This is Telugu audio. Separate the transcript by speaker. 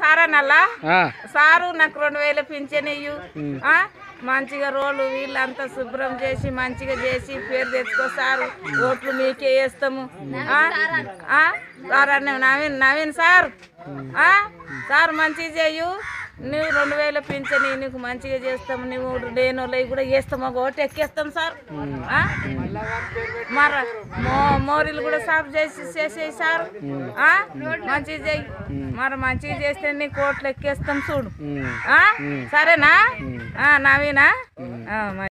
Speaker 1: సారా నల్లా
Speaker 2: ఆ,
Speaker 1: సారు నాకు రెండు వేలు పింఛన్ ఇయ్యు ఆ? మంచిగా రోడ్లు వీళ్ళంతా శుభ్రం చేసి మంచిగా చేసి పేరు తెచ్చుకో సారు ఓట్లు మీకే వేస్తాము ఆ? ఆ? సార్ అన్న నవీన్ నవీన్ సార్ ఆ? సార్ మంచిగా చేయు నువ్వు రెండు వేలు పింఛని నీకు మంచిగా చేస్తాము నువ్వు లేని వాళ్ళవి కూడా వేస్తాము ఓటు ఎక్కేస్తాం సార్ ఆ? మర మో- మోరీలు కూడా సాఫ్ చేసి చేసేయి సార్ ఆ? మంచిగా చెయ్యి మరి మంచిగా చేస్తే నీ కోట్లు ఎక్కేస్తాం చూడు
Speaker 2: ఉమ్.
Speaker 1: ఆ? సరేనా ఆ, నవీనా ఆ, మరి